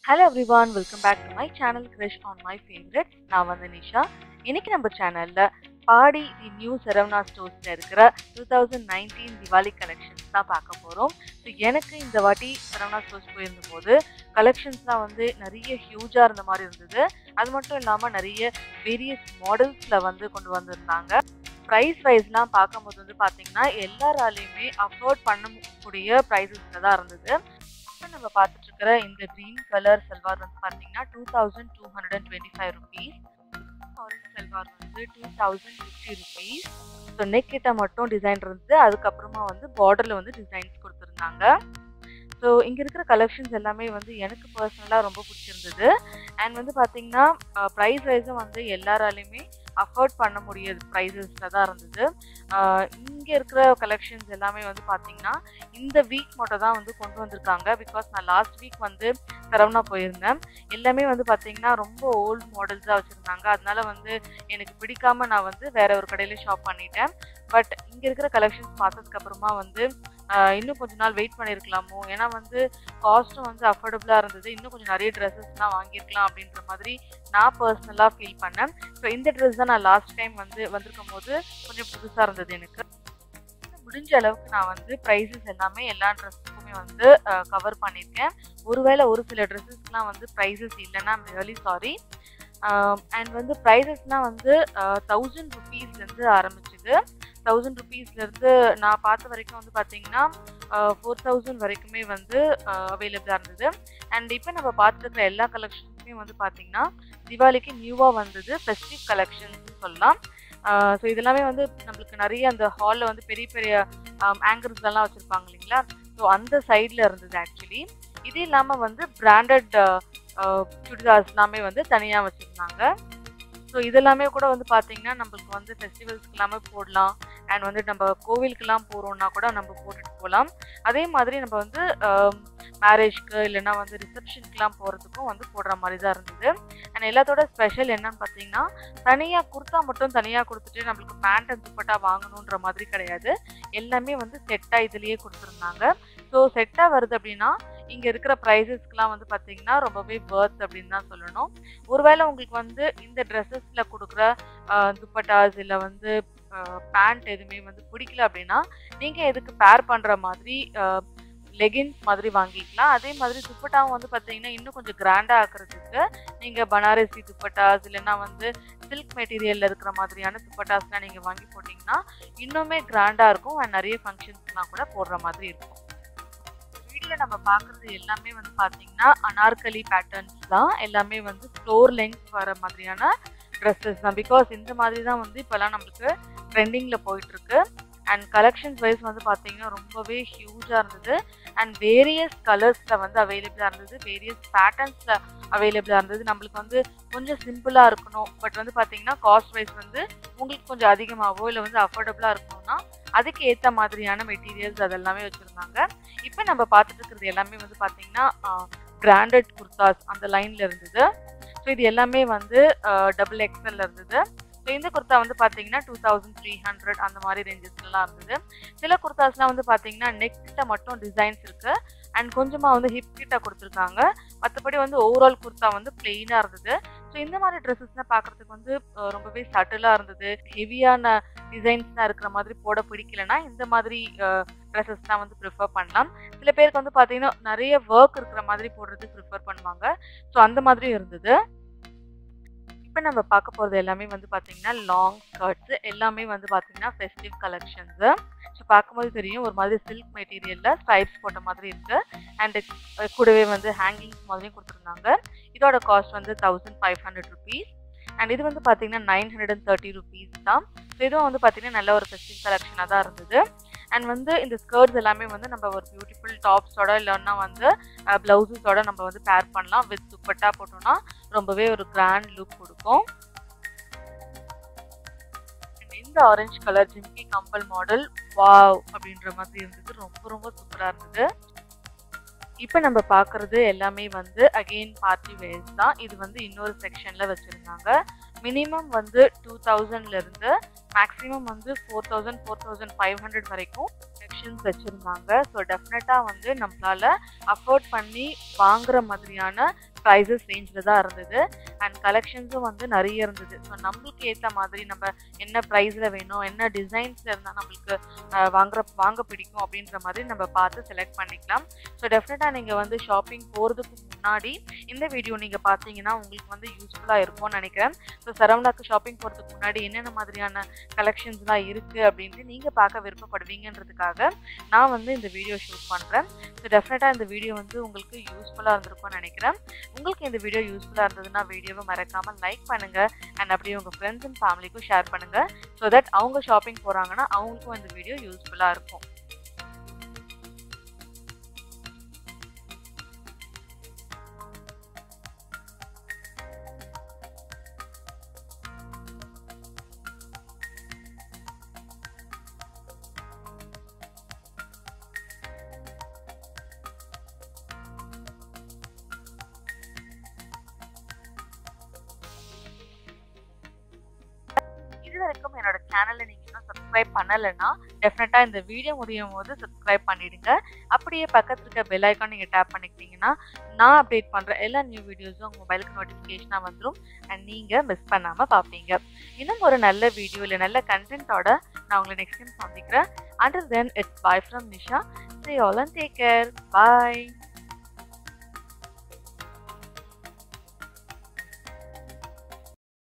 hello everyone welcome back to my channel Krish on my favourite நான் வந்து நிஷா இன்னைக்கு நம்ம சேனல்ல பாடி தி நியூ சரவணா ஸ்டோர்ஸ்ல இருக்கிற two thousand nineteen Diwali collections தான் பார்க்க போறோம் ஸோ எனக்கு இந்த வாட்டி சரவணா ஸ்டோர்ஸ் போயிருந்தபோது கலெக்ஷன்ஸ்லாம் வந்து நிறைய ஹியூஜா இருந்த மாதிரி இருந்தது அது மட்டும் இல்லாம நிறைய வேரியஸ் மாடல்ஸ்ல வந்து கொண்டு வந்திருந்தாங்க ப்ரைஸ் வைஸ்லாம் பார்க்கும்போது வந்து பார்த்தீங்கன்னா எல்லாராலையுமே அஃபோர்ட் பண்ணக்கூடிய ப்ரைஸஸ்ல தான் இருந்தது இப்போ நம்ம பார்த்துட்டு இருக்கிற இந்த க்ரீன் கலர் சல்வார் வந்து பார்த்தீங்கன்னா two thousand two hundred and twenty five rupees orange salwar வந்து two thousand fifty rupees so neck கிட்ட மட்டும் டிசைன் இருந்தது அதுக்கப்புறமா வந்து பார்டரில் வந்து டிசைன்ஸ் கொடுத்துருந்தாங்க ஸோ இங்கே இருக்கிற கலெக்ஷன்ஸ் எல்லாமே வந்து எனக்கு பர்சனலாக ரொம்ப பிடிச்சிருந்தது அண்ட் வந்து பார்த்தீங்கன்னா ப்ரைஸ் வைஸும் வந்து எல்லாராலையுமே அஃபோர்ட் பண்ண முடியாது ப்ரைஸஸில் தான் இருந்தது இங்கே இருக்கிற கலெக்ஷன்ஸ் எல்லாமே வந்து பார்த்தீங்கன்னா இந்த வீக் மட்டும் தான் வந்து கொண்டு வந்திருக்காங்க பிகாஸ் நான் லாஸ்ட் வீக் வந்து சரவணா போயிருந்தேன் எல்லாமே வந்து பார்த்தீங்கன்னா ரொம்ப ஓல்டு மாடல்ஸாக வச்சுருந்தாங்க அதனால வந்து எனக்கு பிடிக்காம நான் வந்து வேற ஒரு கடையில் ஷாப் பண்ணிட்டேன் பட் இங்கே இருக்கிற கலெக்ஷன்ஸ் பார்த்ததுக்கு அப்புறமா வந்து இன்னும் கொஞ்ச நாள் வெயிட் பண்ணியிருக்கலாமோ ஏன்னா வந்து காஸ்ட்டும் வந்து அஃபோர்டபுளாக இருந்தது இன்னும் கொஞ்சம் நிறைய ட்ரெஸ்ஸஸ்லாம் வாங்கியிருக்கலாம் அப்படின்ற மாதிரி நான் பர்சனலாக ஃபீல் பண்ணேன் ஸோ இந்த ட்ரெஸ் தான் நான் லாஸ்ட் டைம் வந்து வந்திருக்கும் போது கொஞ்சம் புதுசாக இருந்தது எனக்கு முடிஞ்ச அளவுக்கு நான் வந்து ப்ரைஸஸ் எல்லாமே எல்லா ட்ரெஸ்ஸுக்குமே வந்து கவர் பண்ணியிருக்கேன் ஒருவேளை ஒரு சில ட்ரெஸ்ஸஸ்க்குலாம் வந்து ப்ரைஸஸ் இல்லைன்னா ரியலி சாரி அண்ட் வந்து ப்ரைஸஸ்னால் வந்து தௌசண்ட் ருபீஸ்லேருந்து ஆரம்பிச்சுது தௌசண்ட் ருபீஸ்லேருந்து நான் பார்த்த வரைக்கும் வந்து பார்த்தீங்கன்னா ஃபோர் தௌசண்ட் வரைக்குமே வந்து அவைலபிளாக இருந்தது அண்ட் இப்போ நம்ம பார்த்துருக்கிற எல்லா கலெக்ஷன்ஸுமே வந்து பார்த்தீங்கன்னா தீபாவளிக்கு நியூவாக வந்தது ஃபெஸ்டிவ் கலெக்ஷன்ஸ் சொல்லலாம் ஸோ இதெல்லாமே வந்து நம்மளுக்கு நிறைய அந்த ஹாலில் வந்து பெரிய பெரிய ஆங்கர்ஸ் எல்லாம் வச்சுருப்பாங்க இல்லைங்களா ஸோ அந்த சைடில் இருந்தது ஆக்சுவலி இது இல்லாமல் வந்து பிராண்டட் சுடிதார்ஸ் எல்லாமே வந்து தனியாக வச்சுருந்தாங்க ஸோ இதெல்லாமே கூட வந்து பார்த்தீங்கன்னா நம்மளுக்கு வந்து ஃபெஸ்டிவல்ஸ்க்கு எல்லாமே போடலாம் அண்ட் வந்து நம்ம கோவிலுக்கெல்லாம் போகிறோம்னா கூட நம்ம போட்டுட்டு போகலாம் அதே மாதிரி நம்ம வந்து மேரேஜ்க்கு இல்லைன்னா வந்து ரிசப்ஷனுக்குலாம் போகிறதுக்கும் வந்து போடுற மாதிரி தான் இருந்தது அண்ட் எல்லாத்தோட ஸ்பெஷல் என்னன்னு பார்த்தீங்கன்னா தனியாக குர்த்தா மட்டும் தனியாக கொடுத்துட்டு நம்மளுக்கு பேண்ட் அண்ட் துப்பட்டா வாங்கணுன்ற மாதிரி கிடையாது எல்லாமே வந்து செட்டாக இதுலேயே கொடுத்துருந்தாங்க ஸோ செட்டாக வருது அப்படின்னா இங்கே இருக்கிற ப்ரைஸஸ்க்குலாம் வந்து பார்த்தீங்கன்னா ரொம்பவே பர்த் அப்படின்னு தான் சொல்லணும் ஒருவேளை உங்களுக்கு வந்து இந்த ட்ரெஸ்ஸஸில் கொடுக்குற துப்பட்டாஸ் இல்லை வந்து பேண்ட் எதுவுமே வந்து பிடிக்கல அப்படின்னா நீங்கள் எதுக்கு பேர் பண்ணுற மாதிரி லெகின்ஸ் மாதிரி வாங்கிக்கலாம் அதே மாதிரி துப்பட்டாவும் வந்து பார்த்தீங்கன்னா இன்னும் கொஞ்சம் கிராண்டாக ஆக்கிறதுக்கு நீங்கள் பனாரசி துப்பட்டாஸ் இல்லைன்னா வந்து சில்க் மெட்டீரியலில் இருக்கிற மாதிரியான துப்பட்டாஸ்லாம் நீங்கள் வாங்கி போட்டிங்கன்னா இன்னுமே கிராண்டாக இருக்கும் அண்ட் நிறைய ஃபங்க்ஷன்ஸ்லாம் கூட போடுற மாதிரி இருக்கும் வீடியோவில் நம்ம பார்க்குறது எல்லாமே வந்து பார்த்தீங்கன்னா அனார்கலி பேட்டர்ன்ஸ் தான் எல்லாமே வந்து ஃப்ளோர் லெங்க் வர மாதிரியான ட்ரெஸ்ஸஸ் தான் பிகாஸ் இந்த மாதிரி தான் வந்து இப்போல்லாம் நம்மளுக்கு ட்ரெண்டிங்கில் போயிட்டுருக்கு அண்ட் கலெக்ஷன்ஸ் வைஸ் வந்து பார்த்தீங்கன்னா ரொம்பவே ஹியூஜாக இருந்தது அண்ட் வேரியஸ் கலர்ஸில் வந்து அவைலபிளாக இருந்தது வேரியஸ் பேட்டர்ன்ஸில் அவைலபிளாக இருந்தது நம்மளுக்கு வந்து கொஞ்சம் சிம்பிளாக இருக்கணும் பட் வந்து பார்த்தீங்கன்னா காஸ்ட் வைஸ் வந்து உங்களுக்கு கொஞ்சம் அதிகமாகவோ இல்லை வந்து அஃபோர்டபுளாக இருக்கணும்னா அதுக்கு ஏற்ற மாதிரியான மெட்டீரியல்ஸ் அதெல்லாமே வச்சுருந்தாங்க இப்போ நம்ம பார்த்துட்டு இருக்கிறது எல்லாமே வந்து பார்த்தீங்கன்னா பிராண்டட் குர்தாஸ் அந்த லைனில் இருந்தது ஸோ இது எல்லாமே வந்து டபுள் எக்ஸலில் இருந்தது ஸோ இந்த குர்த்தா வந்து பார்த்தீங்கன்னா டூ தௌசண்ட் த்ரீ ஹண்ட்ரட் அந்த மாதிரி ரேஞ்சஸ்லாம் இருந்தது சில குர்தாஸ்லாம் வந்து பார்த்தீங்கன்னா நெக்கிட்ட மட்டும் டிசைன்ஸ் இருக்கு அண்ட் கொஞ்சமாக வந்து ஹிப் கிட்ட கொடுத்துருக்காங்க மற்றபடி வந்து ஓவரால் குர்த்தா வந்து பிளெயினாக இருந்தது ஸோ இந்த மாதிரி ட்ரெஸ்ஸஸ்லாம் பார்க்குறதுக்கு வந்து ரொம்பவே சட்டிலாக இருந்தது ஹெவியான டிசைன்ஸ்லாம் இருக்கிற மாதிரி போட பிடிக்கலனா இந்த மாதிரி ட்ரெஸ்ஸஸ்லாம் வந்து ப்ரிஃபர் பண்ணலாம் சில பேருக்கு வந்து பார்த்தீங்கன்னா நிறைய ஒர்க் இருக்கிற மாதிரி போடுறதுக்கு ப்ரிஃபர் பண்ணுவாங்க ஸோ அந்த மாதிரியும் இருந்தது இப்போ நம்ம பார்க்க போகிறது எல்லாமே வந்து பார்த்தீங்கன்னா லாங் ஸ்கர்ட்ஸ் எல்லாமே வந்து பார்த்தீங்கன்னா ஃபெஸ்டிவ் கலெக்ஷன்ஸு ஸோ பார்க்கும்போது தெரியும் ஒரு மாதிரி சில்க் மெட்டீரியலில் ஸ்ட்ரைப்ஸ் போட்ட மாதிரி இருக்குது அண்ட் கூடவே வந்து ஹேங்கிங்ஸ் மாதிரியும் கொடுத்துருந்தாங்க இதோட காஸ்ட் வந்து thousand five hundred rupees and இது வந்து பார்த்தீங்கன்னா nine hundred and thirty rupees தான் ஸோ இதுவும் வந்து பார்த்தீங்கன்னா நல்ல ஒரு ஃபெஸ்டிவ் கலெக்ஷனாக தான் இருந்தது அண்ட் வந்து இந்த ஸ்கர்ட்ஸ் எல்லாமே வந்து நம்ம ஒரு பியூட்டிஃபுல் டாப்ஸோட இல்லைன்னா வந்து ப்ளவுசஸோட நம்ம வந்து பேர் பண்ணலாம் வித் துப்பட்டா போட்டோம்னா ரொம்பவே ஒரு கிராண்ட் லுக் கொடுக்கும் இந்த ஆரஞ்சு கலர் ஜிம்கி கம்பல் மாடல் வாவ் அப்படின்ற மாதிரி இருந்தது ரொம்ப ரொம்ப சூப்பராக இருந்தது இப்போ நம்ம பார்க்குறது எல்லாமே வந்து அகெயின் பார்ட்டி வேர்ஸ் தான் இது வந்து இன்னொரு செக்ஷனில் வச்சுருந்தாங்க மினிமம் வந்து டூ தௌசண்ட்லேருந்து மேக்ஸிமம் வந்து four thousand four thousand five hundred வரைக்கும் செக்ஷன்ஸ் வச்சுருந்தாங்க ஸோ டெஃபினட்டாக வந்து நம்மளால் அஃபோர்ட் பண்ணி வாங்குற மாதிரியான ப்ரைஸஸ் ரேஞ்சில் தான் இருந்தது அண்ட் கலெக்ஷன்ஸும் வந்து நிறைய இருந்தது ஸோ நம்மளுக்கு ஏற்ற மாதிரி நம்ம என்ன ப்ரைஸில் வேணும் என்ன டிசைன்ஸில் இருந்தால் நம்மளுக்கு அஹ், வாங்குற வாங்க பிடிக்கும் அப்படின்ற மாதிரி நம்ம பார்த்து செலக்ட் பண்ணிக்கலாம் ஸோ டெஃபினட்டாக நீங்கள் வந்து ஷாப்பிங் போகிறதுக்கு முன்னாடி இந்த வீடியோ நீங்கள் பார்த்தீங்கன்னா உங்களுக்கு வந்து யூஸ்ஃபுல்லாக இருக்கும்னு நினைக்கிறேன் ஸோ சரவணாக்கு ஷாப்பிங் போகிறதுக்கு முன்னாடி என்னென்ன மாதிரியான கலெக்ஷன்ஸ்லாம் இருக்குது அப்படின்ட்டு நீங்கள் பார்க்க விருப்பப்படுவீங்கன்றதுக்காக நான் வந்து இந்த வீடியோ ஷூட் பண்ணுறேன் ஸோ டெஃபினட்டாக இந்த வீடியோ வந்து உங்களுக்கு யூஸ்ஃபுல்லாக இருந்திருக்கும்னு நினைக்கிறேன் உங்களுக்கு இந்த வீடியோ யூஸ்ஃபுல்லாக இருந்ததுன்னா வீடியோவை மறக்காமல் லைக் பண்ணுங்கள் அண்ட் அப்படியே உங்கள் ஃப்ரெண்ட்ஸ் அண்ட் ஃபேமிலிக்கும் ஷேர் பண்ணுங்கள் ஸோ தட் அவங்க ஷாப்பிங் போகிறாங்கன்னா அவங்களுக்கும் இந்த வீடியோ யூஸ்ஃபுல்லாக இருக்கும் இது வரைக்கும் என்னோட சேனலை நீங்கள் இன்னும் சப்ஸ்கிரைப் பண்ணலைன்னா டெஃபினட்டாக இந்த வீடியோ முடியும் போது சப்ஸ்கிரைப் பண்ணிடுங்க அப்படியே பக்கத்துல இருக்க பெல் ஐக்கான் நீங்கள் டேப் பண்ணிக்கிட்டீங்கன்னா நான் அப்டேட் பண்ணுற எல்லா நியூ வீடியோஸும் உங்கள் மொபைலுக்கு நோட்டிஃபிகேஷனாக வந்துடும் அண்ட் நீங்கள் மிஸ் பண்ணாமல் பார்ப்பீங்க இன்னும் ஒரு நல்ல வீடியோ இல்லை நல்ல கண்டென்ட்டோட நான் உங்களை நெக்ஸ்ட் டைம் சந்திக்கிறேன் until then it's bye from Nisha say all and take care bye